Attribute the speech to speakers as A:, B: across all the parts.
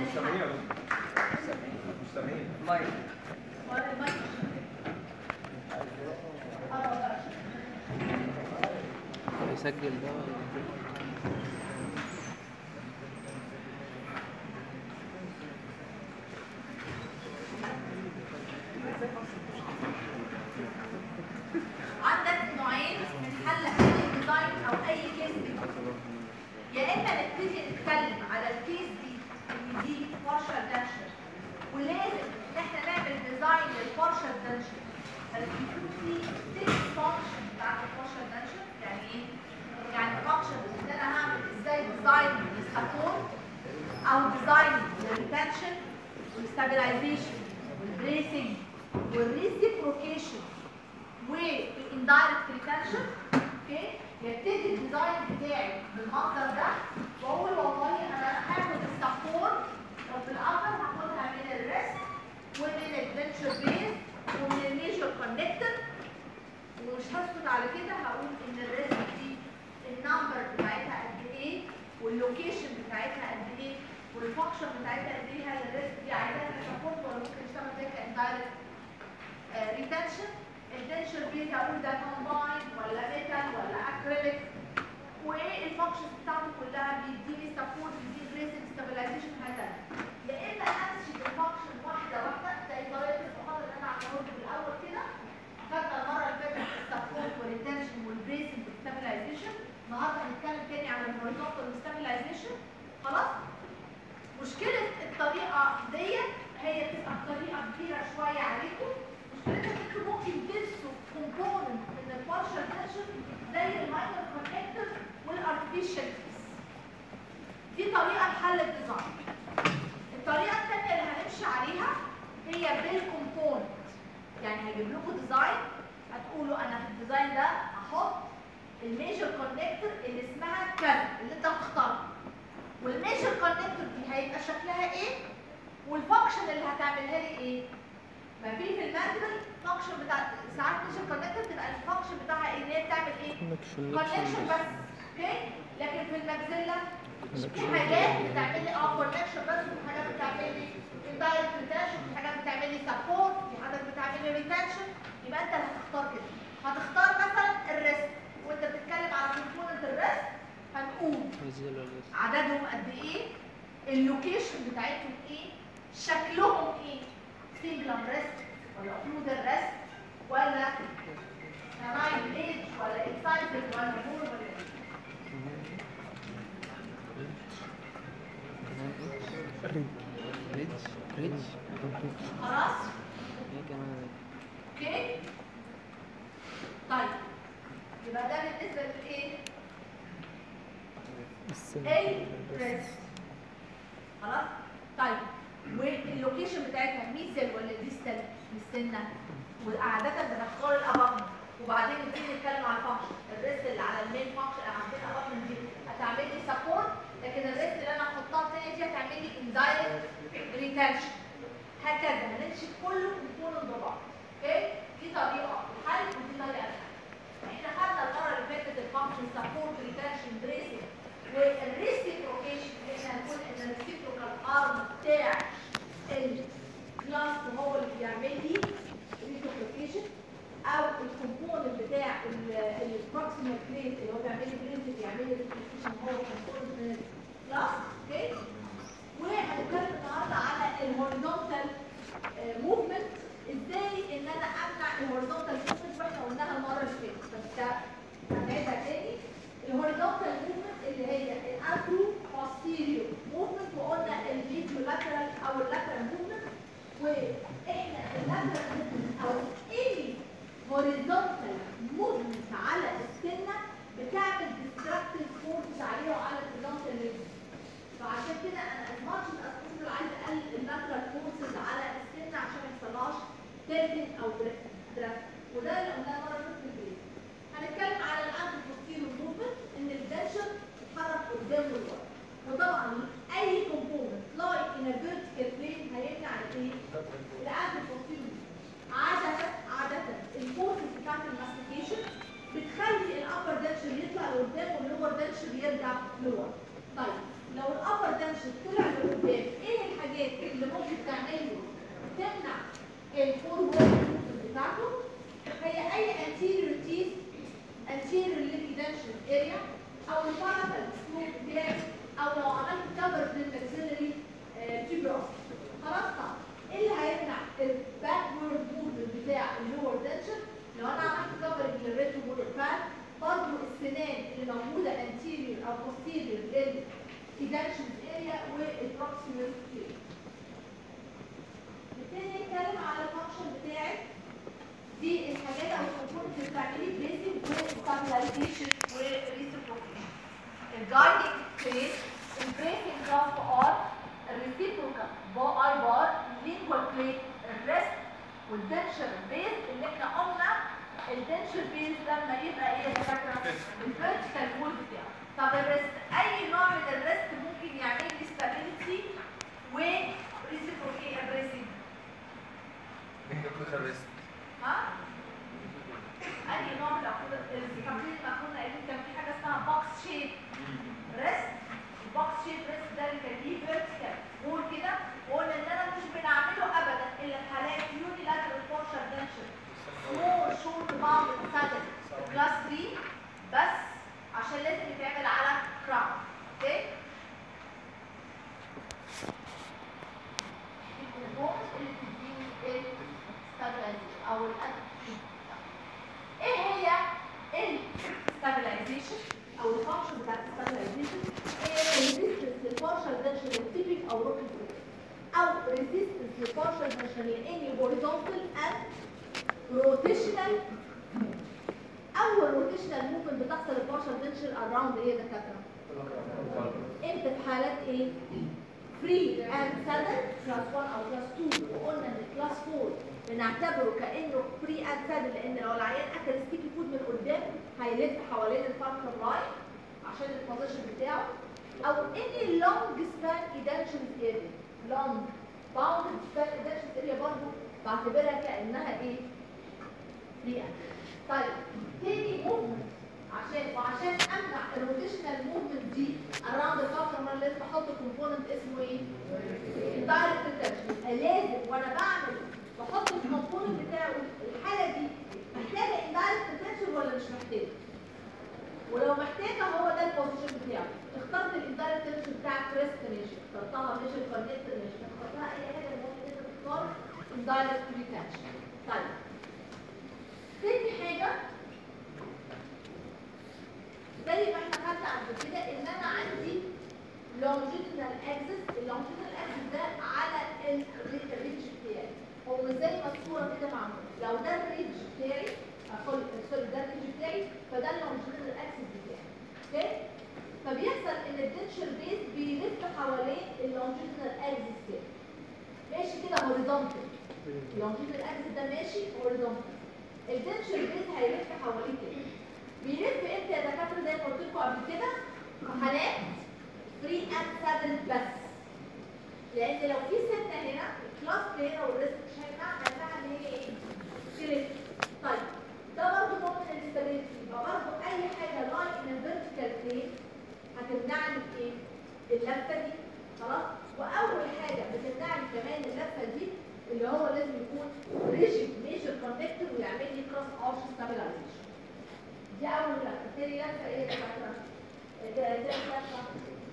A: مش سامعين يا دكتور مش سامعين
B: مايك
C: هيسجل ده ولا
D: عندك نوعين من حل اي ديزاين او اي كيس دي يا اما نبتدي نتكلم على الكيس دي ان دي بارشال دانشر ولازم ان احنا نعمل ديزاين للبارشال دانشر فالمفروض في 6 فانكشن بتاعت البارشال دانشر يعني ايه؟ يعني فانكشن ان انا هعمل ازاي ديزاين للسبورت او ديزاين للريتنشن والستابلايزيشن والبريسنج والريسيبروكيشن والاندايركت ريتنشن اوكي يبتدي الديزاين بتاعي بالمنظر ده واقول والله انا هاخد السبورت وفي الابر هاخدها من الريست ومن الفنتشر بيز ومن الميجر كونكتور ومش هسكت على كده هقول ان الريست دي النمبر بتاعتها قد ايه واللوكيشن بتاعتها قد ايه والفانكشن بتاعتها قد ايه هل الريست دي عايزاها كسبورت ولا ممكن تشتغل زي كاندايركت ريتنشن التنشر بيز هقول ده كومباين ولا ميتال ولا اكريليك وايه الفانكشنز بتاعته كلها بيديني سبورت بيديني بريسنج ستابلايزيشن هكذا يا اما امشي بالفانكشن واحده واحده زي طريقه المحاضره اللي انا عملتها في الاول كده خدنا المره اللي فاتت السبورت والريتنشن والبريسنج والستابلايزيشن النهارده هنتكلم تاني على الهوريزونتال والستابلايزيشن خلاص مشكله الطريقه ديت هي بتبقى طريقه كبيره شويه عليكم مشكلتها ان انتوا ممكن تنسوا كومبوننت من البارشال تنشن زي المايكرو كونكتور والارتفيشال دي طريقه لحل الديزاين الطريقه الثانيه اللي هنمشي عليها هي بالكومبوننت يعني هجيب لكم ديزاين هتقولوا انا في الديزاين ده هحط الميجر كونكتور اللي اسمها كذا اللي انت هتختارها والميجر كونكتور دي هيبقى شكلها ايه والفانكشن اللي هتعملها لي ايه ما في في الماتريال فانكشن بتاع ساعات ميجر كونكتور تبقى الفانكشن بتاعها ايه ان هي بتعمل ايه كونكشن بس اوكي لكن في الماكسيلا في حاجات بتعمل لي اه كونكشن بس وفي حاجات بتعمل لي اندايركت ريتنشن في حاجات بتعمل لي سبورت في حاجات بتعمل لي ريتنشن يبقى انت اللي هتختار كده هتختار مثلا الريست وانت بتتكلم على كومبوننت الريست هنقول
C: هينزل ولا لسه؟
D: عددهم قد ايه اللوكيشن بتاعتهم ايه شكلهم ايه سنجلر ريست ولا اوكلودر ريست ولا ناين ايج ولا اكسايتد ولا مور ولا إيه؟
C: ريدج ريدج
D: خلاص
C: ايه كمان
D: اوكي طيب يبقى ده بالنسبه للايه الريست خلاص طيب واللوكيشن بتاعتها ميزل ولا ديستال مستنى وعاده بنختار الابطن وبعدين نبتدي نتكلم على الفانكشن الريست اللي على المين فانكشن عندنا الابطن دي هتعمل لي سبورت لكن الريست اللي انا هحطها الثانيه دي هتعمل لي اندايركت ريتنشن هكذا هنمشي كله كومبوننت ببعض اوكي دي طريقه الحل ودي طريقه الحل احنا خدنا المره اللي فاتت الفانكشن سبورت ريتنشن بريسنج والريسيبروكيشن احنا هنقول ان الريسيبروكال ارم بتاع الكلاس هو اللي بيعمل لي ريسيبروكيشن او الكومبوننت بتاع البروكسيمال بليت اللي هو بيعمل لي بليت بيعمل لي ريسيبروكيشن هو كومبوننت من الكلاس اوكي وهنتكلم النهارده على الهوريزونتال موفمنت ازاي ان انا امنع الهوريزونتال موفمنت واحنا قلناها المره اللي فاتت بس ده هنعيدها تاني الهوريزونتال موفمنت اللي هي الانترو posterior موفمنت وقلنا الفيديو لاترال او اللاترال موفمنت واحنا اللاترال موفمنت او اي هوريزونتال موفمنت على السنه بتعمل ديستراكتيف فورس عليه وعلى الهوريزونتال ليفل فعشان كده انا از ماتش از possible عايز اقلل اللاترال فورسز على السن عشان ما يحصلهاش تيربين او درافت وده اللي قلناه مره في البريك هنتكلم على الانتي بوستيريور موفمنت ان الدنشر يتحرك قدام ولورا وطبعا اي كومبوننت لايك ان فيرتيكال بلين هيمنع الايه؟ الانتي بوستيريور عادة عادة الفورسز بتاعت الماستيكيشن بتخلي الابر دنشر يطلع لقدام واللور دنشر يرجع لورا طيب لو الابر دنشر طلع لقدام ايه او البارافال سلوك بتاعي او لو عملت كفر للماكسيلري تيوبروس خلاص طب ايه اللي هيمنع الباكورد موفمنت بتاع اللور دنشن لو انا عملت كفر للريتو مولر فان برضه السنان اللي موجوده anterior او posterior للكيدانشن اريا والبروكسيمال اريا نبتدي نتكلم على الفانكشن بتاعي دي الحاجات او الكومبوننت اللي بتعملي بريسنج وستابلايزيشن وريسبروكيشن الجايدنج تريس البريسنج كلاس ار الريسيبروكال اي بار اللينجوال بليت الريست والدنشر بيز اللي احنا قلنا الدنشر بيز لما يبقى ايه يا دكاتره الفيرتيكال وول بتاعه طب الريست اي نوع من الريست ممكن يعمل لي ستابيليتي وريسيبروكي بريسنج ها؟ أي نوع من العقود الكامبين ما كنا قايلين كان في حاجة اسمها بوكس شيب ريست البوكس شيب ريست ده اللي كان ليه فيرتيكال وول كده وقلنا إن أنا مش بنعمله أبدا إلا في حالات يوني لاترال بورشر دنشر سمول شورت بعض سادل كلاس 3 بس عشان لازم يتعمل على كراون اوكي؟ الكومبوننت اللي بتديني الستابلايزيشن او الادابتيشن ايه هي الستابلايزيشن او الفانكشن بتاعت الستابلايزيشن هي ريزيستنس للبارشال دنشن التيبيك او روكي او ريزيستنس للبارشال دنشن الاني هوريزونتال اند روتيشنال اول روتيشنال موفمنت بتحصل البارشال دنشن اراوند ايه يا دكاتره؟ امتى في حالات ايه؟ فري اند سادن كلاس 1 او كلاس 2 وقلنا ان كلاس 4 بنعتبره كانه فري اند سادن لان لو العيان اكل ستيكي فود من قدام هيلف حوالين الفانكر لاين عشان البوزيشن بتاعه او اني لونج سبان ايدنشن اريا لونج باوند سبان ايدنشن اريا برضه بعتبرها كانها ايه؟ فري اند طيب تاني موفمنت عشان وعشان امنع الروتيشنال موفمنت دي اراوند الفانكر لاين لازم احط كومبوننت اسمه ايه؟ الدايركت تنشن لازم وانا بعمل بحط الكومبوننت بتاعه الحاله دي محتاجه اندايركت تنشن ولا مش محتاجه ولو محتاجه هو ده البوزيشن بتاعه اخترت الاندايركت تنشن بتاع كريست ماشي اخترتها ماشي كونكت ماشي اخترتها اي حاجه المهم انت تختار اندايركت ريتنشن طيب تاني حاجه زي ما احنا خدنا قبل كده ان انا عندي longitudinal axis اللونجيتودينال axis ده على الريدج بتاعي هو مش زي ما الصوره كده معموله لو ده الريدج بتاعي اقول سوري ده الريدج بتاعي فده اللونجيتودينال axis بتاعي اوكي فبيحصل ان الدنشر بيز بيلف حوالين اللونجيتودينال axis كده ماشي كده هوريزونتال اللونجيتودينال axis ده ماشي هوريزونتال الدنشر بيز هيلف حواليه كده بيلف امتى يا دكاتره زي ما قلت لكم قبل كده في حالات فري اند سادل بس لان لو في سته هنا الكلاس هنا والريسك مش هيمنع هيمنعها ان هي ايه؟ تلف طيب ده برضه نوع من الاستابيليتي يبقى برضه اي حاجه لاين ان الفيرتيكال بلين هتمنعني ايه؟ اللفه دي خلاص واول حاجه بتمنعني كمان اللفه دي اللي هو لازم يكون ريجيد ميجر كونكتور ويعمل لي كراس ارش ستابلايزيشن دي اول لفه تاني لفه ايه يا دكاتره؟ ده ده لفه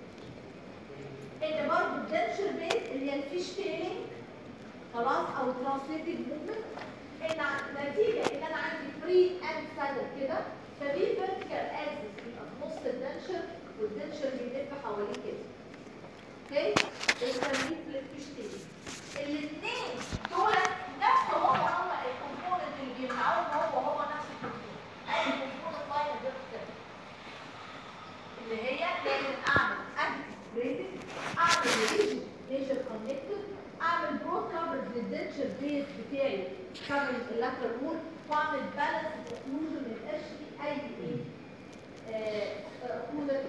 D: ان برضه الدنشر بيز اللي هي الفيش تيلينج خلاص او ترانسليتد موفمنت ان نتيجه ان انا عندي فري اند سادل كده ففي فيرتيكال اكسس بيبقى في نص الدنشر والدنشر بيلف حواليه كده اوكي بنسميه الفيش تيلينج الاثنين دول نفس هو هو الكومبوننت اللي بيمنعوهم هو هو نفس الكومبوننت اي كومبوننت لاين فيرتيكال اللي هي لازم اعمل اكتف بريتنج اعمل ريجن ميجر كونكتور اعمل برود كفرج للدنشر بيز بتاعي كفرج اللاترال وول واعمل بالانس اوكلوجن ما يبقاش فيه اي ايه اوكلوجن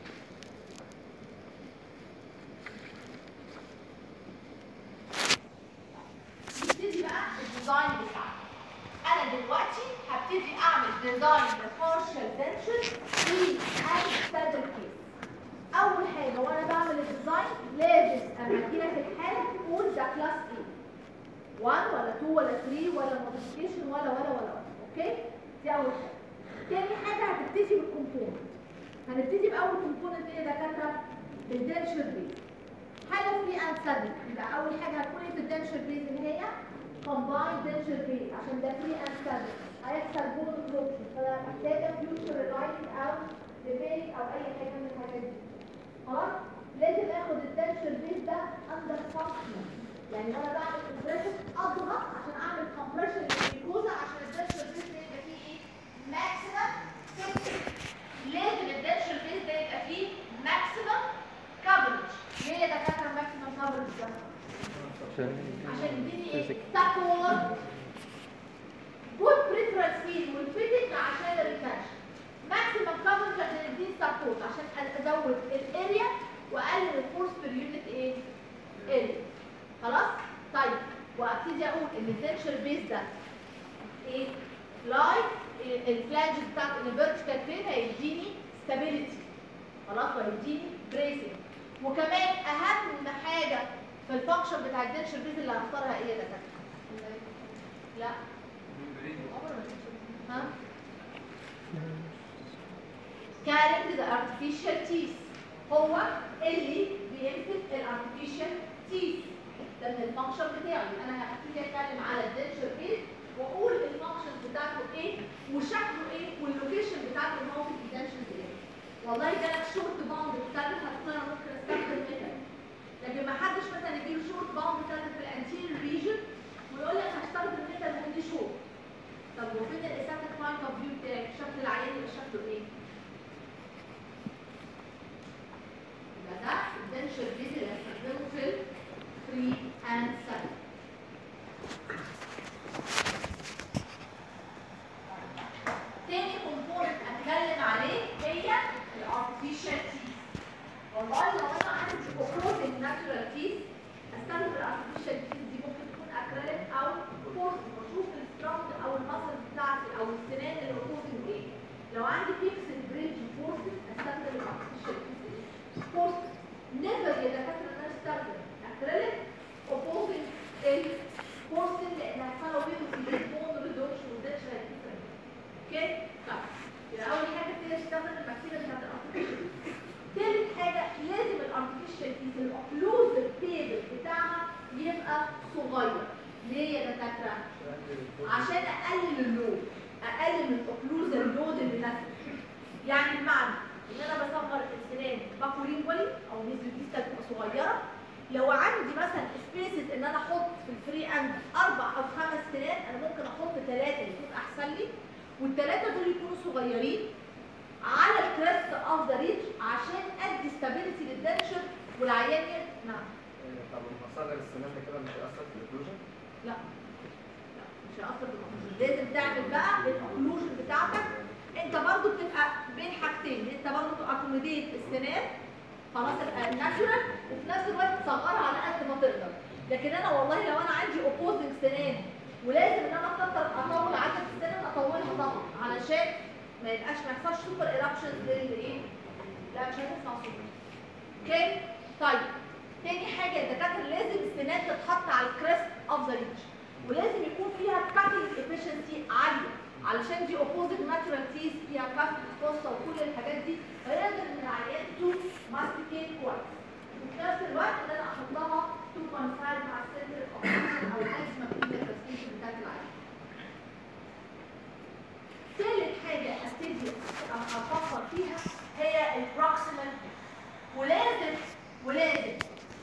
D: نبتدي بقى الديزاين بتاعنا انا دلوقتي هبتدي اعمل ديزاين لبارشال دنشر في اي سادر كيس اول حاجه وانا بعمل الديزاين لازم اما اجي لك الحاله تقول ده كلاس ايه 1 ولا 2 ولا 3 ولا موديفيكيشن ولا ولا ولا ولا اوكي دي اول حاجه تاني حاجه هتبتدي بالكومبوننت هنبتدي باول كومبوننت ايه يا دكاتره الدنشر بيز حاجه فري اند سادل يبقى اول حاجه هتكون ايه في الدنشر بيز اللي هي combined denture base عشان ده فري اند سادل هيحصل بون كلوجر فانا محتاجه فيوتشر رايتنج او ريبيرنج او اي حاجه من الحاجات دي خلاص لازم اخد الدنشر بيز ده اندر فانكشن يعني وانا بعمل كومبريشن اضغط عشان اعمل كومبريشن للجلوكوزا عشان الدنشر بيز ده يبقى فيه ايه ماكسيمم لازم الدنشر بيز ده يبقى فيه ماكسيمم كفرج ليه يا دكاتره ماكسيمم كفرج ده عشان يديني ايه سبورت جود بريفرنس فيد والفيتنج عشان الريتنشن ماكسيمم كفرج عشان يديني سبورت عشان ازود الاريا واقلل الفورس بير يونت ايه اريا خلاص طيب وابتدي اقول ان الدنشر بيز ده ايه لايك الفلانج بتاعت الفيرتيكال فين هيديني ستابيليتي خلاص وهيديني بريسنج وكمان اهم حاجه في الفانكشن بتاع الدنشر بيز اللي هختارها ايه يا دكاتره لا عمر ما تشوف. ها carrying the artificial teeth هو اللي بيمسك الارتفيشال teeth ده من الفانكشن بتاعه يبقى انا هبتدي اتكلم على الدنشر بيز واقول الفانكشن بتاعته ايه وشكله ايه واللوكيشن بتاعته ان هو في الدنشر ايه والله ده لك شورت باوند بتاعته هتختار ممكن استخدم ميثود لكن ما حدش مثلا يجيب شورت باوند بتاعته في الانتيريور ريجن ويقول لك هستخدم ميثود ودي شورت طب وفين الاستاتيك بوينت اوف فيو بتاعك شكل العيان يبقى شكله ايه؟ يبقى ده الدنشر بيز اللي هستخدمه في الفري اند سايد تاني كومبوننت اتكلم عليه هي الارتفيشال تيث والله لو انا عندي اوبروتنج ناتشورال تيث استخدم الارتفيشال تيث دي ممكن تكون اكريليك او فورس بشوف الستراند او المسل بتاعتي او السنان اللي اوبروتنج ايه لو عندي بيكسل بريدج فورس استخدم الارتفيشال تيث فورس نيفر يا دكاتره ان انا استخدم اكريليك اوبوزنج الفورسنج لان هيحصل بينه في البون ريدكشن وداتش هيكسر اوكي طيب يبقى اول حاجه كده استخدم الماكسيمه بتاعت الارتفيشال تالت حاجه لازم الارتفيشال تيث الاوكلوزيف تيبل بتاعها يبقى صغير ليه يا دكاتره عشان اقلل اللود اقلل من الاوكلوزيف لود اللي نازل يعني بمعنى ان انا بصغر السنان باكولينجولي او ميزوديستا تبقى صغيره لو عندي مثلا سبيسز ان انا احط في الفري اند اربع او خمس سنان انا ممكن احط ثلاثه يكون احسن لي والثلاثه دول يكونوا صغيرين على الكريست اوف ذا ريتش عشان ادي ستابيليتي للدنشر والعيان ي- نعم
A: طب المصادر السنان ده كده مش هيأثر في الاكلوجن؟
D: لا لا مش هيأثر بالموضوع لازم تعمل بقى الاوكلوجن بتاعتك انت برضو بتبقى بين حاجتين انت برضو تاكوميديت السنان خلاص الناتشورال وفي نفس الوقت تصغرها على قد ما تقدر لكن انا والله لو انا عندي اوبوزنج سنان ولازم ان انا اكتر اطول عدد السنان اطولها طبعا علشان ما يبقاش ما يحصلش سوبر ايرابشنز للايه لا مش هتسمع صوت اوكي طيب تاني حاجه يا دكاتره لازم السنان تتحط على الكريست اوف ذا ريتش ولازم يكون فيها كاتنج افشنسي عاليه علشان دي اوبوزيت ناتشورال تيز فيها كاتنج فوسطه وكل الحاجات دي فيقدر ان العيان تو ماستيكيت كويس وفي نفس الوقت ان انا احط لها تو كونسايد مع السنتر اوف او الازمه في التسكين بتاعت العيان ثالث حاجه ابتدي افكر فيها هي البروكسيمال ولازم ولازم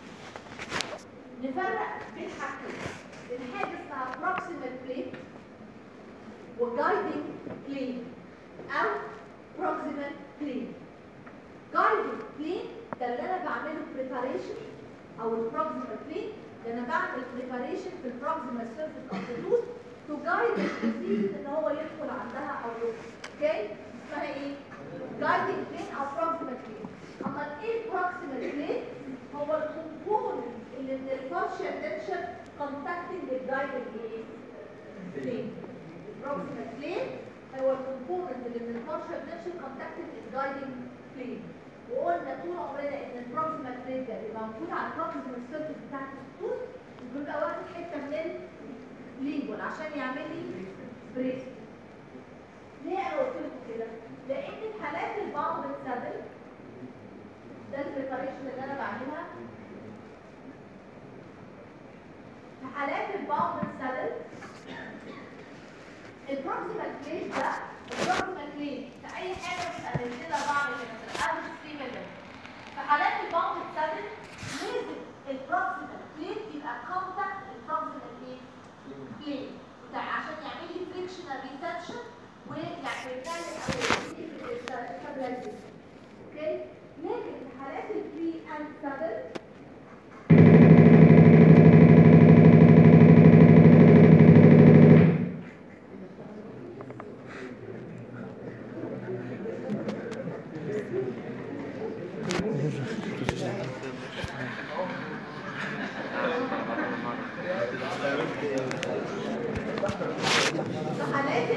D: نفرق بين حاجتين بين حاجه اسمها بروكسيمال بلين وجايدنج بلين او بروكسيمال بلين جايدنج بلين ده اللي انا بعمله بريباريشن او البروكسيمال بلين ده انا بعمل بريباريشن في البروكسيمال سيرفيس اوف ذا توث تو جايد الديزيز ان هو يدخل عندها او يخرج اوكي اسمها ايه جايدنج بلين او بروكسيمال بلين اما ايه البروكسيمال بلين هو الكومبوننت اللي من البارشال دنشر كونتاكتنج الجايدنج ايه بلين البروكسيمال بلين هو الكومبوننت اللي من البارشال دنشر كونتاكتنج الجايدنج بلين وقلنا طول عمرنا ان البروكسيمال بلين ده بيبقى موجود على البروكسيمال سيرفيس بتاعت الخطوط وبيبقى واخد حته من اللينجول عشان يعمل لي بريس ليه انا قلت لكم كده؟ لان في حالات البعض بتسبب الباوندر سادل البروكسيمال بليت ده البروكسيمال بليت في اي حاجه بتبقى منزله بعض كده او 3 ملم في حالات الباوندر سادل لازم البروكسيمال بليت يبقى كونتاكت البروكسيمال بليت بليت بتاع عشان يعمل لي فريكشنال ريتنشن ويعني يخلي او stabilization. اوكي لكن في حالات الفري اند سادل حالات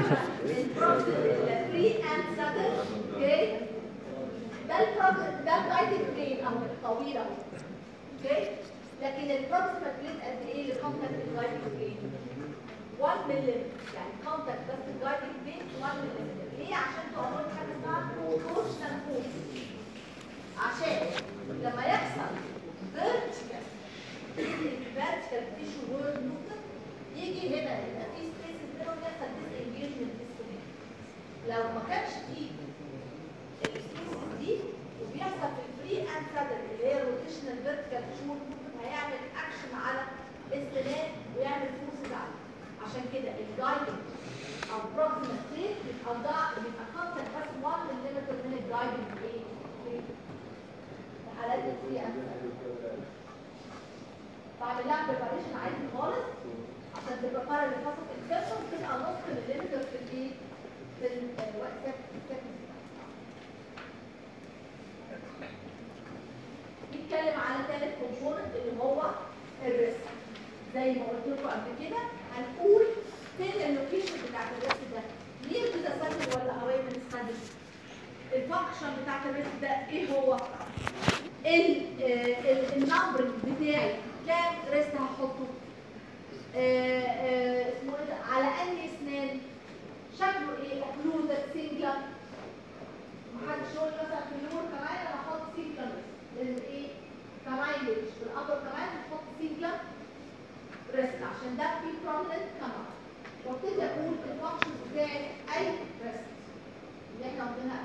D: الفري اند سادل اوكي ده البروب ده الرايتنج بلين اهو طويل اهو اوكي لكن البروكسيمال بلين قد ايه اللي كونتاكت الرايتنج بلين 1 ملم يعني كونتاكت بس الرايتنج بلين 1 ملم ليه عشان تعملوا حاجه اسمها تورشنال فورس عشان لما يحصل فيرتيكال فيرتيكال تيشو وورد موفمنت يجي هنا يبقى في سبيسز بينهم يحصل ديس انجيجمنت لو ما كانش فيه السبيسز دي وبيحصل في الفري اند سادل اللي هي الروتيشنال فيرتيكال تيشو موفمنت هيعمل اكشن على السنان ويعمل فورسز عليه عشان كده الجايدنج او بروكسيمال تريت بيبقى ضع بيبقى كونتاكت بس 1 ملم من الجايدنج ايه في حالات الفري اند سادل بعمل لها بريباريشن عادي خالص عشان تبقى اللي حصل في الكبسه تبقى نص مليمتر في الايه في الوقت نتكلم على ثالث كومبوننت اللي هو الريسك زي ما قلت لكم قبل كده هنقول فين اللوكيشن بتاعت الريسك ده ليه كده سادل ولا قوي من السادل الفانكشن بتاعت الريسك ده ايه هو النمبر بتاعي كام ريست هحطه آه، آه، اسمه ايه ده على انهي اسنان شكله ايه اوكلوزر سنجلر محدش يقول مثلا في اللور كمان انا هحط سنجلر لان ايه كمايلج في الابر كمان هحط سنجلر ريست عشان ده فيه برومننت كمان وابتدي اقول الفانكشن بتاعي اي ريست اللي احنا قلناها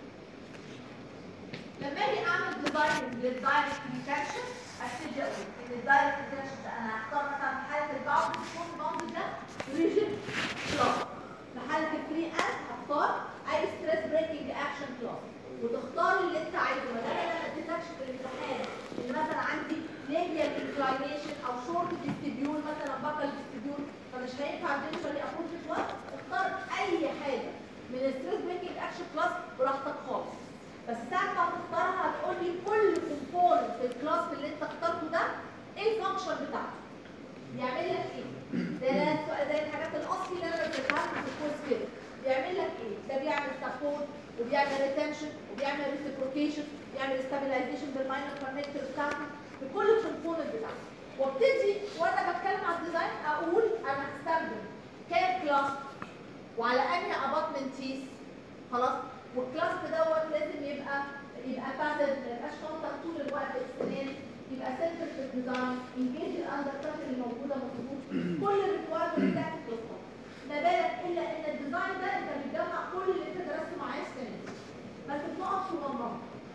D: لما اجي اعمل ديزاين للدايركت ريتراكشن ابتدي اقول ان الدايركت ريتراكشن ده انا هختار مثلا في حاله الباوند يكون الباوند ده ريجن كلاس في حاله الفري اند هختار اي ستريس بريكنج اكشن كلاس وتختار اللي انت عايزه ما دام انا ما اديتكش في الامتحان ان مثلا عندي ليبيال انكلاينيشن او شورت ديستبيول مثلا بقل ديستبيول فمش هينفع فيجوالي ابروش كلاس اختار اي حاجه من الستريس بريكنج اكشن كلاس براحتك خالص بس ساعة ما هتختارها هتقول لي كل كومبوننت في الكلاس اللي انت اخترته ده ايه الفانكشن بتاعته بيعمل لك ايه ده ده السؤال- زي الحاجات الاصلي اللي انا بديتها لكم في الكورس كده بيعمل لك ايه ده بيعمل سبورت وبيعمل ريتنشن وبيعمل ريسيبروكيشن بيعمل ستابلايزيشن بالماينر كونكتور بتاعته بكل الكومبوننت بتاعته وابتدي وانا بتكلم على الديزاين اقول انا هستخدم كام كلاس وعلى انهي اباطمنتيز خلاص والكلاس دوت لازم يبقى يبقى باسل ما يبقاش كونتاكت طول الوقت السنان يبقى سنتر في الديزاين انجيج الاندر اللي موجوده مظبوط كل الريكوايرمنت بتاعت القصه ما بالك الا ان الديزاين ده انت بتجمع كل اللي انت درسته معاه السنه دي بس بنقف في منظمه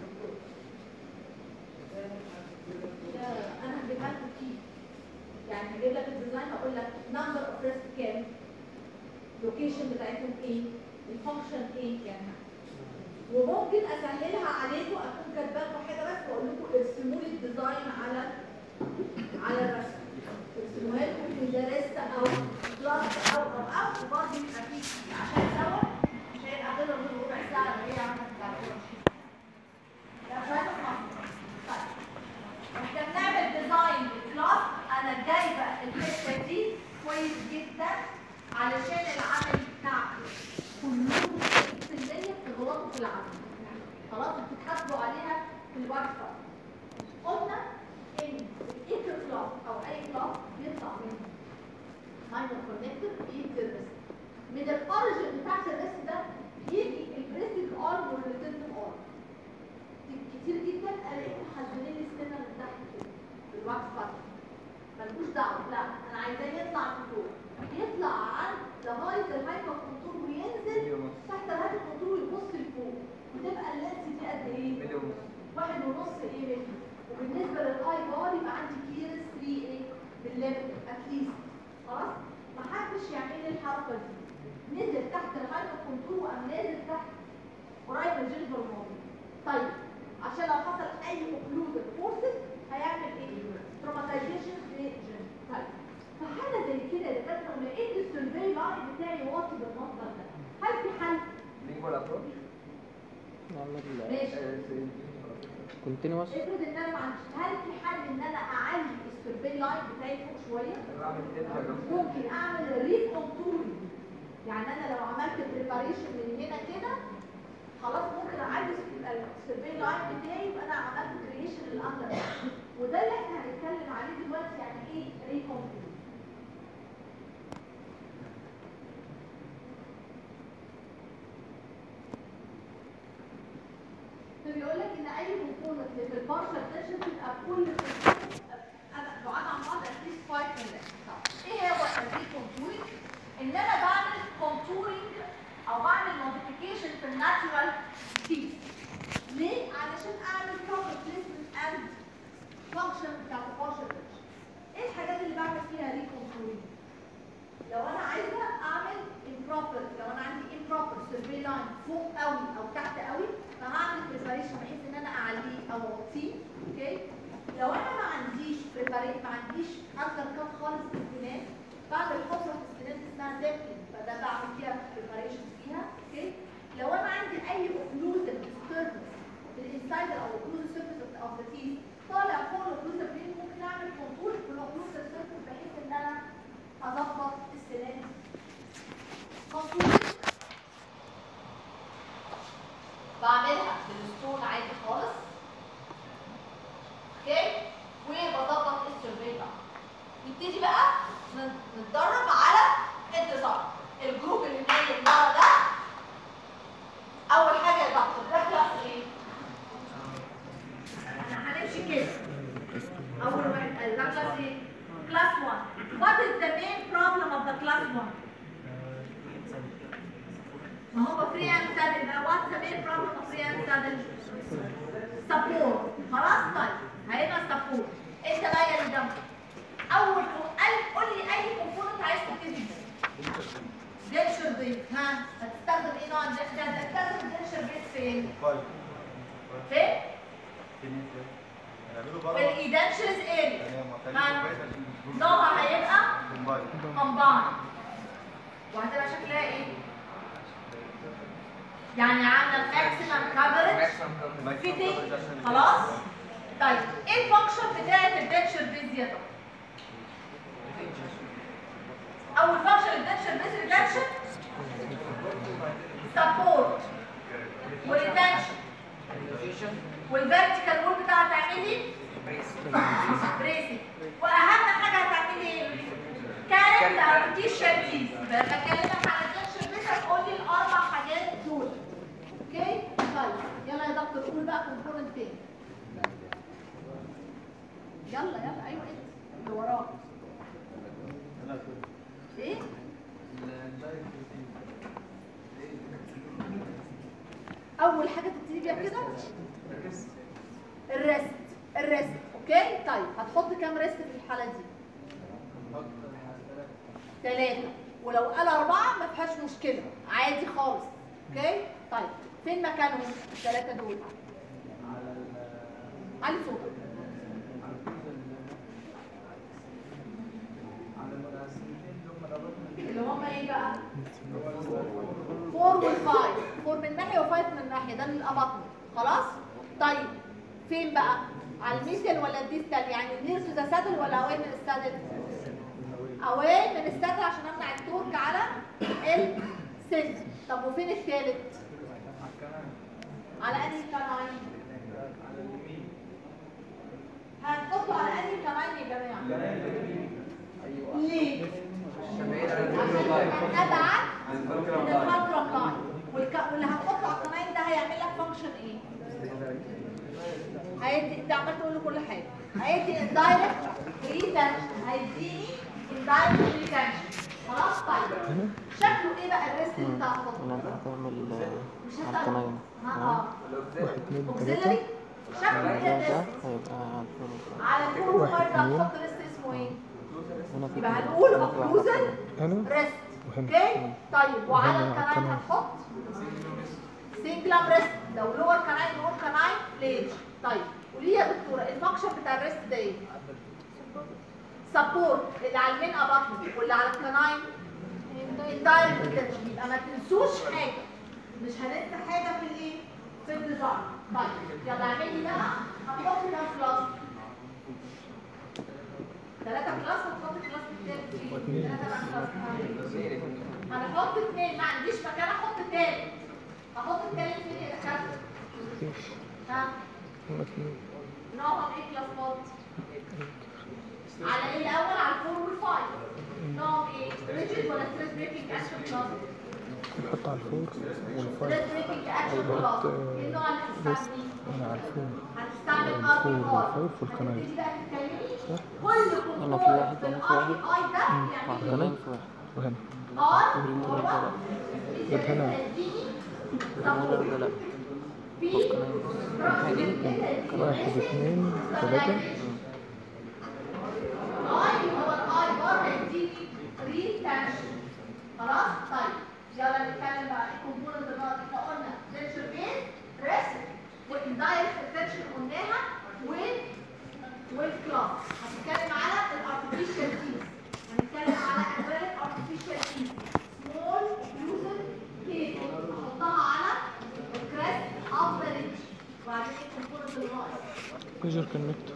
D: لا انا هجيبها لكم كي يعني هجيب لك الديزاين هقول لك نمبر اوف ريسك كام اللوكيشن بتاعتهم ايه الفانكشن ايه يعني وممكن اسهلها عليكم اكون كاتبه لكم حاجه بس واقول لكم ارسموا لي الديزاين على على الرسم ارسموها لكم في درست او كلاس او او او وبرضه يبقى في عشان سوا مش هيبقى غير من ربع ساعه اللي هي عملت بتاعتها لا فاهم طيب احنا بنعمل ديزاين للكلاس انا جايبه الحته دي كويس جدا علشان العمل بتاعكم كلكم في المية بتغلطوا في العمل خلاص بتتحاسبوا عليها في الورقه قلنا ان الايكر كلاس او اي كلاس بيطلع من ماينر كونكتور بيجي الريست من الاوريجن بتاعت الريست ده يجي البريسنج ارم والريتنت ارم كتير جدا الاقيكم حاسبين لي السنه اللي تحت كده بالواكس باتر ملكوش دعوه لا انا عايز قريب من الجينيتال والموضوع طيب عشان لو حصل اي اوكلوزن فورسز هيعمل ايه؟ تروماتيزيشن للجين طيب في حاله زي كده يا دكاتره لو لقيت السيرفي لاين بتاعي واطي بالمنظر ده هل في حل؟
A: لينجوال ابروش
C: نعمل
D: ماشي
C: كونتينوس
D: افرض ان انا ما عنديش هل في حل ان انا اعلي السيرفي لاين بتاعي فوق شويه؟
A: بعمل كده
D: ممكن اعمل ريكونتورنج يعني انا لو عملت بريباريشن من هنا كده خلاص ممكن اعلي السيرفي لاين بتاعي يبقى انا عملت كريشن للاندر وده اللي احنا هنتكلم عليه دلوقتي يعني ايه ريكونتورنج فبيقول لك ان اي كومبوننت اللي في البارشل تنشن تبقى كل component انا بعاد عن بعض اتليست 5 minutes طب ايه هو الريكونتورنج؟ ان انا بعمل كونتورنج او بعمل موديفيكيشن في الناتشورال تيث ليه؟ علشان اعمل proper placement and function بتاعت البارشل تنشن ايه الحاجات اللي بعمل فيها ريكونتورنج؟ لو انا عايزه اعمل improper لو انا عندي improper survey line فوق قوي او تحت قوي فهعمل preparation بحيث ان انا اعليه او اوطيه اوكي لو انا ما عنديش preparation ما عنديش اندر كات خالص في السنان بعمل حفره في السنان اسمها زابلين فده بعمل فيها preparation فيها اوكي لو انا عندي اي occlusive disturbance في الانسايدر او occlusive surface of the teeth طالع فوق الاوكلوزيف لين ممكن اعمل كونتور في الاوكلوزيف surface بحيث ان انا اظبط السنان كونتور بعملها بالستون عادي خالص اوكي وبظبط السيرفي بقى نبتدي بقى ن- نتدرب على الديزاين الجروب اللي نايم ورا ده اول حاجه يا دكتور ده كلاس ايه؟ احنا هنمشي كده اول واحد ده كلاس ايه؟ كلاس 1 What is the main problem of the class 1? ما هو فري اند سادل بقى واتس ذا مين بروبلم اوف فري اند سادل سبورت خلاص طيب هيبقى سبورت انت بقى يا اللي جنبك اول قال قول لي اي كومبوننت عايز تبتدي بيه دنشر بيت ها هتستخدم ايه نوع الدنشر ده هتستخدم دنشر بيت فين؟ فين؟ في الايدنشرز اريا نوعها هيبقى كومباين وهتبقى شكلها ايه؟ يعني عامله ماكسيمم كفرج فيتنج خلاص؟ طيب ايه الفانكشن بتاعت الدنشر بيز يا دكتور؟ اول فانكشن الدنشر بيز ريدكشن سبورت وريتنشن والفيرتيكال وول بتاعها تعمل لي بريسنج واهم حاجه هتعملي ايه؟ كانت ارتيشن تيز بكلمك على الدنشر بيز هتقول لي الاربع حاجات دول اوكي؟ طيب يلا يا دكتور قول بقى كومبوننت تاني يلا يلا ايوه انت اللي وراك ايه؟ اول حاجه تبتدي بيها كده الريست الريست اوكي طيب هتحط كام ريست في الحاله دي ثلاثة ولو قال أربعة ما فيهاش مشكلة عادي خالص اوكي طيب فين مكانهم الثلاثة دول علي صوتك اللي هم ايه بقى فور والفايف فور من ناحية وفايف من ناحية ده للأبطن خلاص طيب فين بقى على الميزل ولا الديستال يعني نير تو ذا سادل ولا اوين من السادل اوين من السادل عشان امنع التورك على السن طب وفين الثالث على انهي كناين هنحطه على انهي كناين يا جماعه ليه عشان ابعد من الفانكرم لاين والك- واللي هتحطه على القناين ده هيعمل لك فانكشن ايه هيدي انت عمال تقول له كل حاجه هيدي اندايركت ريتنشن هيديني اندايركت ريتنشن خلاص طيب شكله ايه بقى الريست اللي انت هتحطه
C: انا هتعمل
D: مش
C: على
D: هسأل
C: القناين
D: اه
B: واحد اتنين
D: اوكسيلري
B: تلاتة
D: شكله ايه
C: ده
D: الريست
C: هيبقى على الفلوس
D: على الكور
B: واحد
D: ده
B: اتنين.
D: هتحط ريست اسمه ايه
C: هنا في
D: يبقى هنقول
C: هنا في واحدة
D: اوكلوزن
B: هنا
D: ريست
B: وهنا.
D: اوكي طيب وعلى
B: وهنا
D: القناين
B: القناين.
D: هتحط سنجلام ريست لو لور كناين لور كناين ليج طيب قولي لي يا دكتوره الفانكشن بتاع الريست ده ايه؟ سبورت اللي على المين اباطمنت واللي على الكناين الدايركت ريتنشن يبقى ما تنسوش حاجه مش هننسى حاجه في الايه؟ في الديزاين طيب يلا اعملي لي بقى هنحط كام كلاس؟ ثلاثة كلاس هنحط كلاس التالت فين؟ ثلاثة بقى كلاس هنحط اثنين ما عنديش مكان احط تالت هحط التالت فين يا دكاتره؟
C: مفيش
D: ها؟
C: هما اتنين
D: نوعهم ايه كلاس مود؟ على ايه الاول على الفور والفايف نوعهم ايه؟ ريجيد ولا ستريس بريكنج اكشن كلاس؟
C: نحط على الفور والفايف
D: ستريس بريكنج اكشن كلاس ايه النوع اللي هتستعمليه؟
C: انا على الفور
D: هتستعمل ار بي
C: الفور
D: ار
C: والفايف والكناين
D: هتبتدي بقى تتكلمي
C: صح
D: كل
C: أنا في
D: كنترول
C: واحد
D: في
C: وأنا في
D: الار بي
C: واحد.
D: اي ده
C: مع
D: يعني
C: كناين في واحد وهنا
D: ار
C: وريني
D: هو
C: ده
D: إذا
C: طب هنا.
D: هتديني
C: الكناين
D: support.
C: ده لا
D: في
C: واحد اتنين تلاتة
D: اي هو الاي بار هيديني ريتنشن خلاص طيب يلا نتكلم بقى الكومبوننت اللي احنا قلنا تنشر بيز ريسك والاندايركت ريتنشن قلناها وال والكلاس هنتكلم على الارتفيشال كيز هنتكلم على انواع الارتفيشال كيز سمول اوكلوزن كيز احطها على الكريست اوف ذا ريتش وبعدين الكومبوننت الرائع
C: ميجر كونكتور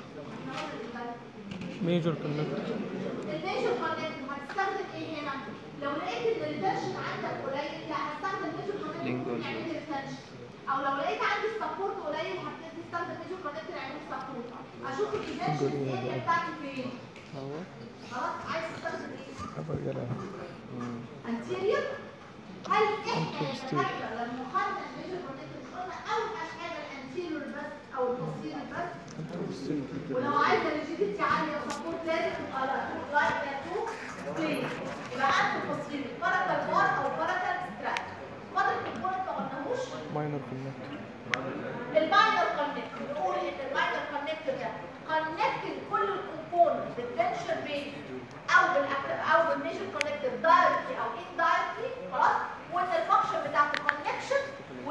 C: ميجر كونكتور
D: الميجر كونكت هتستخدم ايه هنا؟ لو لقيت ان الريتنشن عندك قليل لا هستخدم ميجر كونكت ممكن يعمل ريتنشن او لو لقيت عندي السبورت قليل هبتدي استخدم ميجر كونكت يعمل سبورت اشوف الريتنشن اريا بتاعتي فين
C: هو
D: خلاص عايز تستخدم ايه؟
C: أبقى جرى
D: انتيريور هل احنا
C: Anterior.
D: نتذكر لما خدنا الميجر كونكت مش قلنا اوحش حاجه الانتيريور بس او البوستيريور بس ولو عايزه ريجيديتي عاليه وسبورت لازم تبقى لايك تو بليز يبقى عندك تصوير باركال بار او باركال ستراك فاضل الكومبوننت ما قلناهوش
C: ماينر كونكتور
D: الماينر كونكت بنقول ان الماينر كونكت ده كونكت كل الكومبوننت بالتنشن بيز او بالاكتف او بالميجر كونكت دايركتلي او اندايركتلي خلاص وان الفانكشن بتاعت الكونكشن و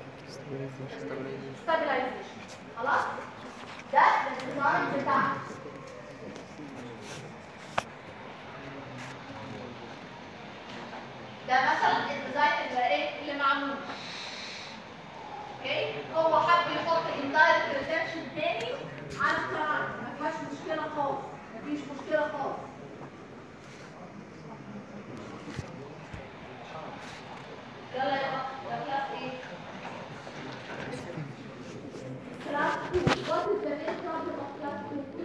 D: stabilization خلاص ده الديزاين بتاعنا ده مثلا الديزاين اللي ايه اللي معمول اوكي هو حب يحط اندايركت ريتنشن تاني على القرار ما فيهاش مشكله خالص مفيش مشكله خالص يلا يا بقى يا كلاس ايه كلاس 2 what is the main problem of class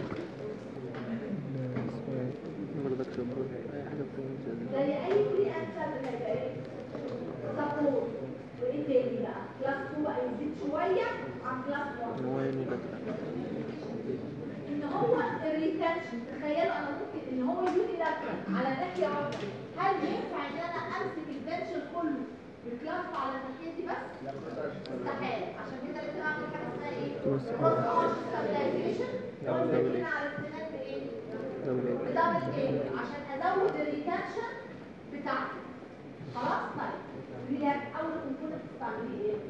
D: 2
C: ما بدكش أقول أي حاجة في
D: زي اي فري انسر هيبقى ايه سبورت وايه تاني بقى كلاس 2 بقى يزيد شويه عن كلاس 1
C: إن هو يونيلاترال
D: ان هو الريتنشن تخيلوا انا ممكن ان هو يونيلاترال على ناحيه واحده هل ينفع ان انا امسك البنشن كله بالكلاس على الناحيه دي بس؟ استحاله عشان كده لازم اعمل حاجه اسمها ايه؟ كروس ستابلايزيشن هنا على السنان بايه؟ بدبل ايه عشان ازود الريتنشن بتاعتي خلاص طيب رياك اول كومبوننت تستعمليه ايه؟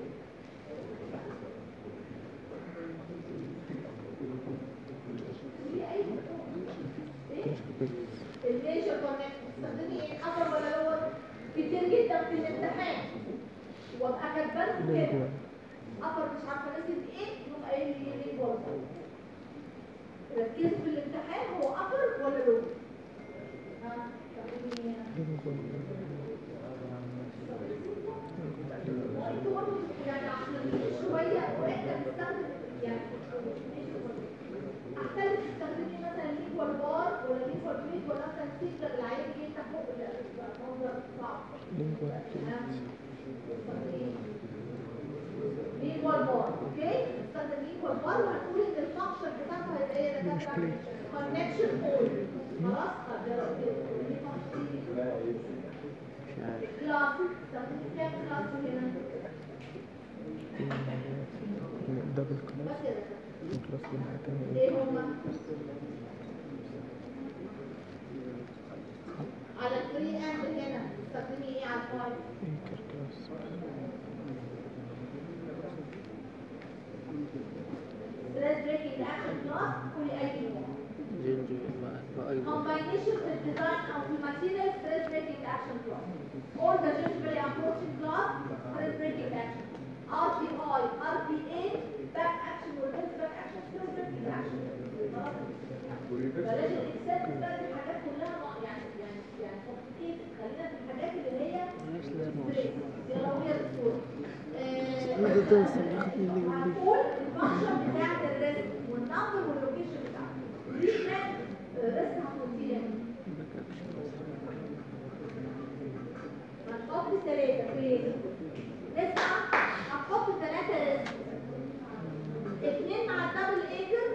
D: في اي ايه؟ الميجر كونكت تستخدمي ايه ابر ولا لور كتير جدا في الامتحان وابقى كاتبه لكم كده ابر مش عارفه نسيت ايه يقوم قايل لي ايه ليه برضه ركزوا في الامتحان هو ابر ولا لور ها تاخدوني انتوا برضه يعني عقلانيين شويه واحنا بنستخدم يعني احسن تستخدمي مثلا ليكوال بار ولا ليكوال بيت ولا مثلا سيكر العيال جه تحت المنظر صعب ليكوال بار اوكي استخدم ليكوال بار وهنقول ان الفانكشن بتاعته هيبقى ايه ده كونكشن بول خلاص طب يلا كلاس استخدمي كام كلاس هنا
C: دبل
D: بس
C: كلاس
D: كده
C: كلاس بالنهاية تاني
D: ايه هما على الفري اند هنا تستخدمي ايه على الفايف
C: انكر كلاس
D: الاكشن كلاس ولاي نوع
C: جينجو ما ما أيضا
D: combination في الديزاين او في الماتيريال stress breaking action class or the gingerly approaching class stress breaking action RPI RPA back action والبنت back action stress breaking action بلاش الاكسات بقى دي الحاجات كلها مع- يعني يعني يعني تفكير خلينا في الحاجات اللي هي
C: ليش لا
D: stress. يلا يا دكتور
C: ماذا تنسى أخذني اللي قبلي
D: هنقول الفانكشن بتاعت الريسك والنمبر واللوكيشن بتاعته دي كانت ريسك هنقضيها هنحط ثلاثة فين؟ نسمع هنحط ثلاثة ريسك اثنين مع الدبل ايجر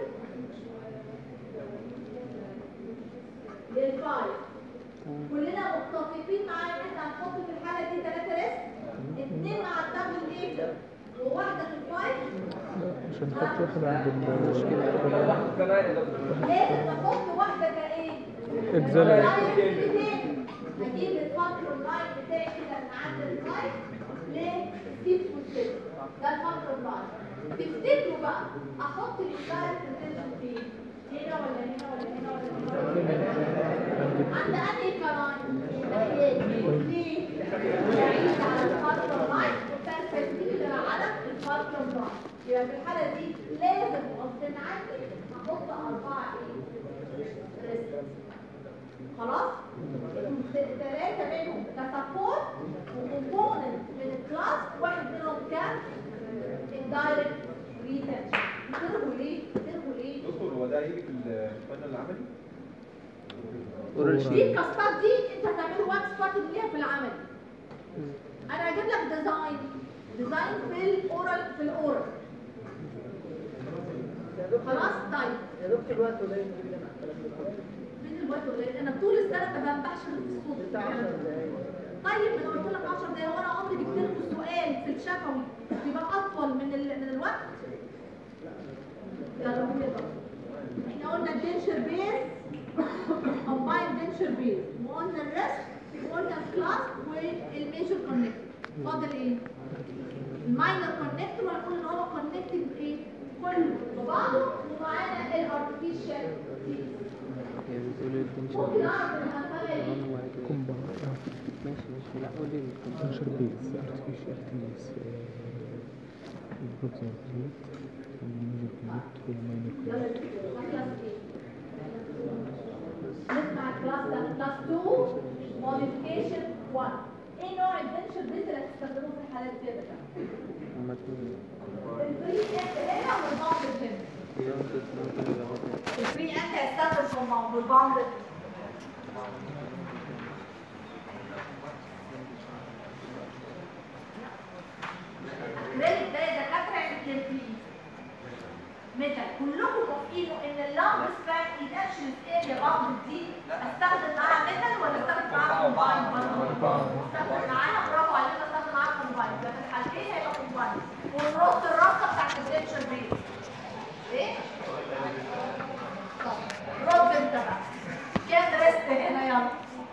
D: للفايف كلنا متفقين معايا ان احنا هنحط في الحالة دي ثلاثة ريسك اثنين مع الدبل ايجر وواحدة في الفايف
C: عشان نحط واحدة عند المشكلة
A: واحد كمان يا دكتور
D: لازم نحط واحدة كايه؟
C: اكزالري
D: هجيب الفانكشن لاين بتاعي كده من عند اللاين للسيت والسيت ده الفانكشن لاين تفتكروا بقى احط الانتاير بوتنشال فين؟ هنا ولا هنا ولا هنا ولا هنا؟ عند انهي كلاين؟ ليه؟ بعيد عن الفانكشن لاين والبرسبكتيف على الفانكشن لاين يبقى في الحالة دي لازم غصب عني احط اربعة ايه؟ ريسك خلاص ثلاثة منهم كسبورت وكومبوننت من الكلاس واحد منهم كان indirect retention ترغوا ليه؟ ترغوا ليه؟
A: دكتور هو ده هيجي في الفن العملي؟
D: دي الكاستات دي انت هتعمل وان سبوت ليها في العمل انا هجيب لك ديزاين ديزاين في الاورال في الاورال خلاص طيب
B: يا دكتور الوقت قليل جدا على الكلام ده
D: من الوقت قليل انا طول السنه ما بنبحش في الصوت
B: بتاع 10 دقايق
D: طيب انا قلت لك 10 دقايق وانا عمري جبت لكم السؤال في الشفوي يبقى اطول من ال... من الوقت يلا قول يا دكتور. احنا قلنا الدنشر بيز كومباين دنشر بيز وقلنا الريسك وقلنا الكلاس والميجر كونكتور فاضل ايه؟ الماينر كونكتور وهنقول ان هو كونكتنج ايه؟ كله ببعضه ومعانا الارتفيشال
C: يعني بتقولي التنشر
D: ممكن اعرف المساله ايه؟
C: كومبا
E: ماشي ماشي لا قولي الكمبيوتر
C: تنشر بيز ارتفيشال تيز البروتين كليت الميجر كليت والماينر كليت
D: يلا نشوف ده كلاس ايه؟ نسمع الكلاس ده كلاس 2 موديفيكيشن 1 ايه نوع الدنشر بيز اللي هتستخدموه في الحالات دي يا باشا؟
E: لما تكون
D: الفري انت هنا والباوند هنا
E: يوم ممكن يبقى مثلا
D: الفري انت هيستخدم في الباوند والباوند اكريليك ده يا دكاتره يعني تمبليت ميتال كلكم موافقين ان اللونج سبان ايدكشن اريا باوند دي استخدم معاها ميتال ولا استخدم معاها كومباين استخدم معاها برافو عليك استخدم معاها كومباين ده في الحالتين هيبقى كومباين ونرص الرصه بتاعت الدنشر بيز ايه؟ طب رد انت بقى كام ريست هنا يلا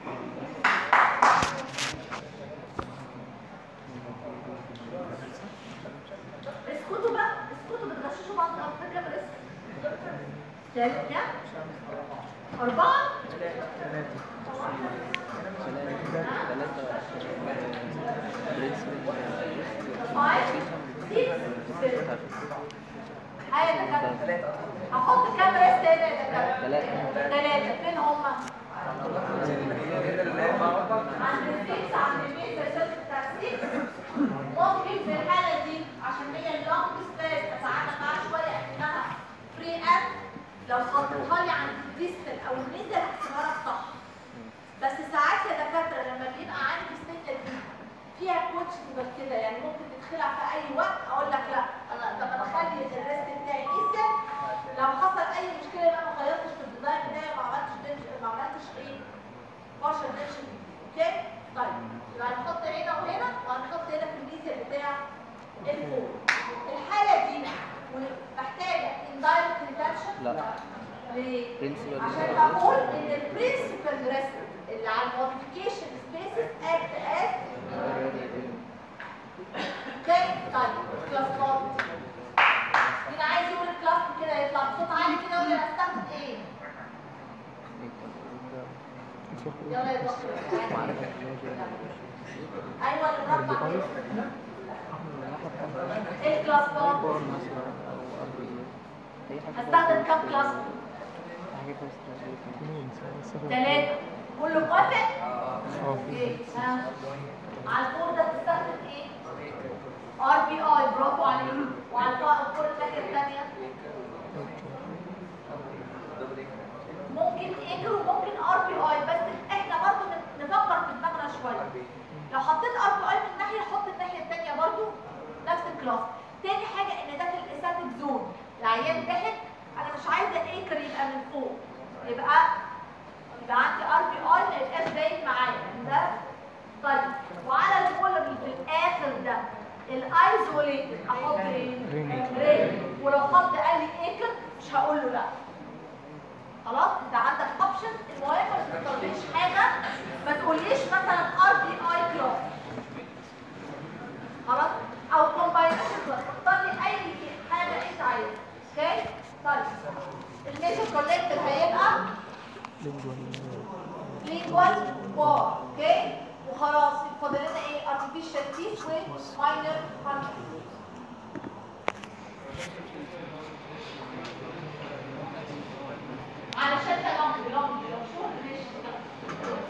D: اسكتوا بقى اسكتوا بتغششوا بعض على فكره بريست ثالث كام؟ أربعة؟ فايف؟ سيكس؟ هاي يا دكاترة هحط كام ريست هنا يا دكاترة؟
E: ثلاثة.
D: ثلاثة فين هما؟ عند السيكس عند الميز الشاشة بتاع السيكس ممكن في الحالة دي عشان هي اللونج سبيس اتعامل معاها شوية اكنها فري اب لو حطيتها لي عند الديستل او الميزة هحسبها لك صح بس ساعات يا دكاترة لما بيبقى عندي السنة دي فيها كوتش تبقى كده يعني ممكن تتخلع في اي وقت اقول لك لا انا طب انا اخلي الريست بتاعي نزل لو حصل اي مشكله بقى ما غيرتش في الديزاين بتاعي ما عملتش دنش ما عملتش ايه بارشل دنش اوكي طيب يبقى هنحط هنا وهنا وهنحط هنا في الميزه بتاع الفوق الحاله دي محتاجه اندايركت ريتنشن
E: لا.
D: ليه؟
E: Principal
D: عشان
E: reset.
D: بقول ان البرنسبل ريست اللي على الموديفيكيشن سبيسز اكت از اوكي طيب كلاس مين عايز يقول الكلاس كده يطلع بصوت
C: شيخ
D: يلا يا دكتور ايوه الرقم ايه الكلاس بقى
E: بور مثلا او ار بي اي حاجه
D: هستخدم كام كلاس
E: حاجه بس
C: اثنين سهل
D: ثلاثة كله موافق
C: اه
D: اوكي ها على الفور ده تستخدم ايه ار بي اي برافو عليك وعلى الفور الفور الناحية الثانية ممكن ايجر وممكن ار بي اي بس احنا برضو نف- نفكر في دماغنا شويه لو حطيت ار بي اي من ناحيه حط الناحيه الثانيه برضو نفس الكلاس تاني حاجه ان ده في الاستاتيك زون العيان ضحك انا مش عايزه ايكر يبقى من فوق يبقى يبقى عندي ار بي اي ما يبقاش باين معايا ده طيب وعلى الكولر اللي في الاخر ده الايزوليتد احط ايه؟
C: رينج.
D: رينج ولو حد قال لي ايكر مش هقول له لا خلاص انت عندك اوبشن المهم ما تختارليش حاجه ما تقوليش مثلا ار بي اي كلاس خلاص او كومباينيشن كلاس اختار لي اي حاجه انت عايزها اوكي طيب الميجر كولكتور هيبقى لينجوال بار اوكي وخلاص فاضل لنا ايه ارتفيشال تيث وماينر فانكشن علشان ده لونج لونج لو شو ماشي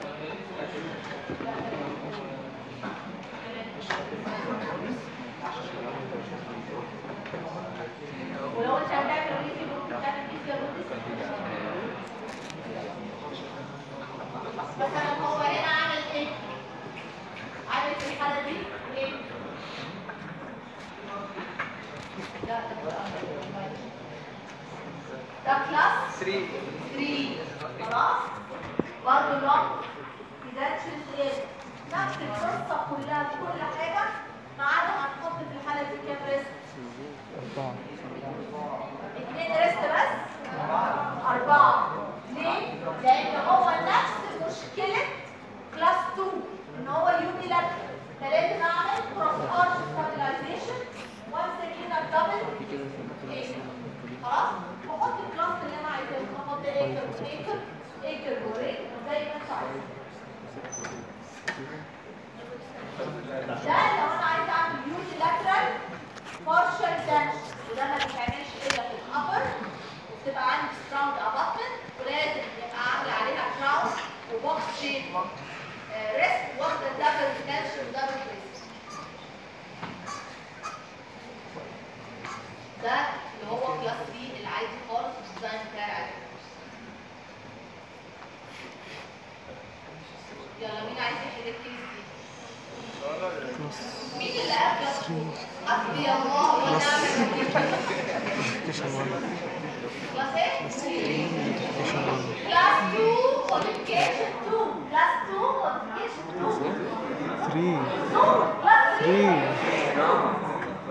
D: ولو انت هتعمل ريسي ممكن تعمل ريسي مثلا هو هنا عامل ايه؟ عامل في الحالة دي ايه؟ لا ده كلاس
A: 3
D: 3 خلاص برضه لونج ريدكشن ايه نفس القصه كلها في كل حاجه ما عدا هنحط في الحاله دي كام ريست
C: أربعة
D: اثنين ريست بس اربعه ليه لان هو نفس مشكله كلاس 2 ان هو يوني لاترال فلازم اعمل كروس ارش ستابلايزيشن وامسك هنا الدبل ايه خلاص واحط الكلاس اللي انا عايزاه احط ايكر وايكر ايكر وريك زي ما انت عايز ده لو انا عايزه اعمل يوني لاترال بارشال دانش وده ما بيتعملش الا في الابر وبتبقى عندي سترونج اباتمنت ولازم يبقى عامله عليها كراون وبوكس شيب ريست واخده دبل دانش ودبل ريست ده اللي هو كلاس 3 العادي خالص الديزاين بتاعي عادي يلا مين عايز يحل الكيس دي؟ مين اللي قال كلاس 2 حسبي الله ونعم الوكيل
C: ستيشن 1
D: كلاس ايه؟
C: ستيشن 1
D: كلاس 2 موديفيكيشن 2 كلاس 2 موديفيكيشن 2
C: 3
D: 2 كلاس 3
C: 3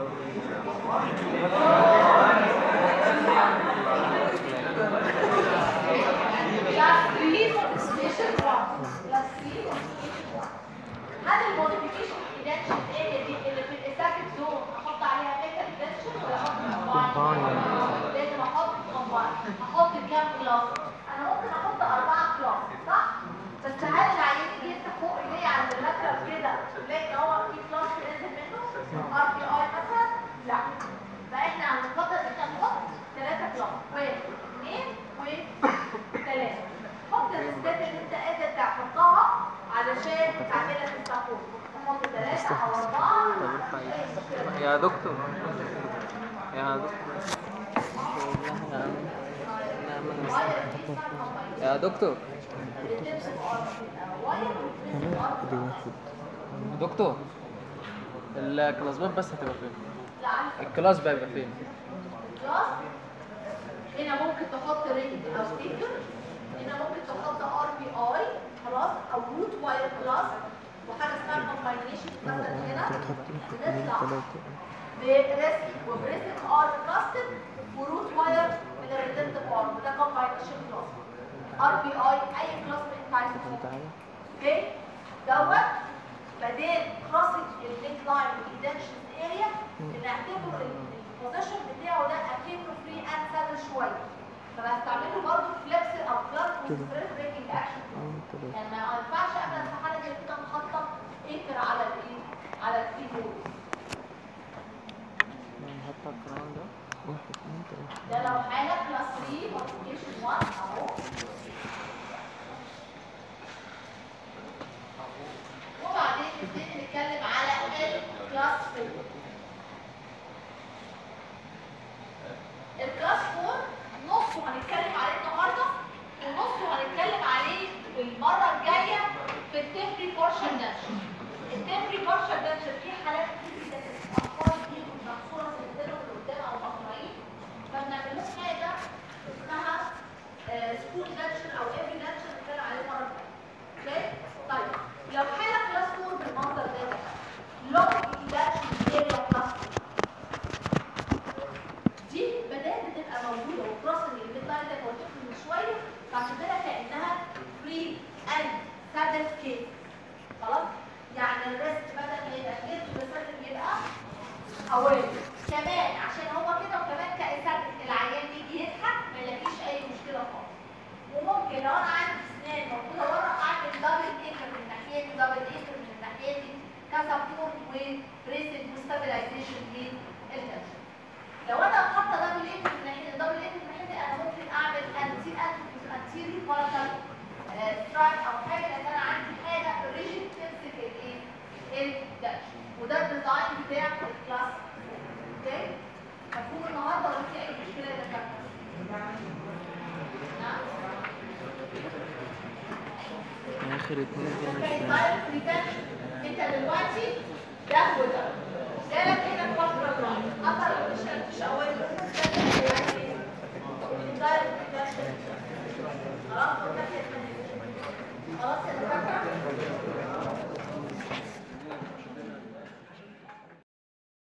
D: كلاس 3 موديفيكيشن 1 كلاس 3 هل الموديفيكيشن ايدنشن اريا دي اللي في الاساكت زون احط عليها ميتال ايدنشن ولا احط كومباين؟ لازم احط كومباين احط كام كلاس؟ انا ممكن احط اربعه كلاس صح؟ بس هل العيان يجي يفتح فوق ايديه عند اللاترال كده يلاقي ان هو في كلاس نازل منه ار بي اي مثلا؟ لا فاحنا هنفضل ان احنا نحط ثلاثه كلاس واحد اثنين وثلاثه حط الريستات اللي انت قادر تحطها علشان تعملها في السابور تحط ثلاثه او اربعه
E: طب
D: مفيش اي مشكله
E: يا دكتور يا دكتور والله يا عم نعم
D: واير دي اسمها combination.
E: يا دكتور
D: الاتنين بتبقى واير والاتنين
C: هنا
D: بتبقى
C: ادي واحد
E: دكتور الكلاسبات بس هتبقى فين
D: لا عارف
E: الكلاس بقى يبقى فين
D: كلاس هنا ممكن تحط رينج او ستيكر هنا ممكن تحط ار بي اي خلاص او روت واير كلاس وحاجه اسمها كومباينيشن مثلا هنا
C: انت بتحط اثنين
D: بنطلع
C: ثلاثة
D: بريست وبريست ار كلاستد وروت واير من الريتنت ار وده كومباينيشن كلاس ار بي اي اي كلاس انت عايز تحطه اوكي دوت بعدين كروسنج اللينك لاين والايدنشن اريا بنعتبر البوزيشن بتاعه ده اكنه فري اند سادل شويه فبستعمله برضه فليكس او كلارك ستريس بريكنج اكشن
C: اه تلاتة
D: يعني ما ينفعش ابدا في حاله زي كده نحطط انكر على الايه على الكيبورد
E: نحط الكلام ده
C: واحد اتنين تلاتة
D: ده لو حاله كلاس 3 مالتيبيكيشن 1 اهو وبعدين نبتدي نتكلم على الكلاس 4 الكلاس 4 نصه هنتكلم عليه النهارده ونصه هنتكلم عليه المره الجايه في التمبري بورشن دانشن التمبري بورشن دانشن فيه حالات كتير جدا الاطفال دي مكسوره سنتين اللي قدام او مقطوعين فبنعمل لهم حاجه اسمها سكول دانشن او ايفري دانشن بنتكلم عليه المره الجايه اوكي طيب لو حاله كلاس 4 بالمنظر ده لونج دانشن اريا كلاس 4 دي بدات بتبقى موجوده والبروسيس اللي بتطلع ده قلت لكم من شويه بعتبرها كانها فري اند سادل كيس خلاص يعني الريست بدل ما يبقى كيس الريست يبقى اويل كمان عشان هو كده وكمان كاسات العيان يجي يضحك ما يلاقيش اي مشكله خالص وممكن لو انا عندي اسنان موجوده ورا اعمل دبل ايكر من الناحيه دي دبل ايكر من الناحيه دي كسبورت وبريسنج وستابلايزيشن للدنشن لو انا حاطه دبل ايكر من الناحيه دي دبل ايكر من الناحيه دي انا ممكن اعمل انتي انتيري بارتال سترايك او حاجه لان انا عندي حاجه ريجيد تمسك الايه الدنشن وده الديزاين بتاع الكلاس اوكي مفهوم النهارده ولا في اي مشكله يا دكاتره نعم
C: اخر اتنين دي مش
D: اوكي
C: فاهم
D: دايركت ريتنشن انت دلوقتي ده وده جالك هنا فتره دراي اثر الفيشن مش اول دايركت ريتنشن خلاص خلاص يا